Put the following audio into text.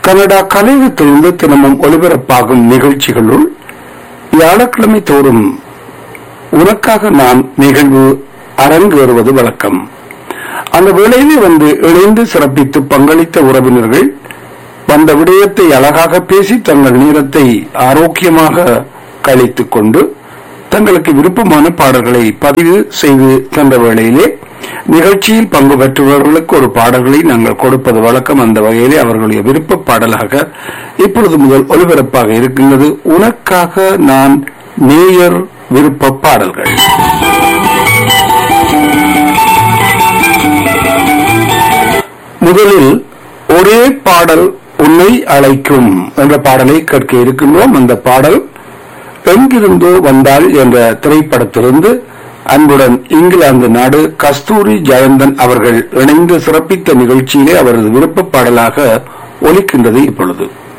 Canada கலையகத்திலிருந்து தினமும் ஒலிபரப்பாகும் நிகழ்ச்சிகளுள் வியாழக்கிழமை தோறும் உனக்காக நான் நிகழ்வு அரங்கேறுவது வழக்கம் அந்த வேளையிலே வந்து இணைந்து சிறப்பித்து பங்களித்த உறவினர்கள் வந்த விடயத்தை அழகாக பேசி தங்கள் நேரத்தை ஆரோக்கியமாக கழித்துக் கொண்டு தங்களுக்கு விருப்பமான பாடல்களை பதிவு செய்து தந்த வேளையிலே நிகழ்ச்சியில் பங்கு பெற்றவர்களுக்கு ஒரு பாடல்களை நாங்கள் கொடுப்பது வழக்கம் அந்த வகையிலே அவர்களுடைய விருப்ப பாடலாக இப்பொழுது முதல் ஒலிபரப்பாக இருக்கின்றது உனக்காக நான் நேயர் விருப்ப பாடல்கள் முதலில் ஒரே பாடல் உன்னை அழைக்கும் என்ற பாடலை கேட்க இருக்கின்றோம் அந்த பாடல் எங்கிருந்தோ வந்தாள் என்ற திரைப்படத்திலிருந்து அன்புடன் இங்கிலாந்து நாடு கஸ்தூரி ஜெயந்தன் அவர்கள் இணைந்து சிறப்பித்த நிகழ்ச்சியிலே அவரது விருப்ப பாடலாக ஒலிக்கின்றது இப்பொழுது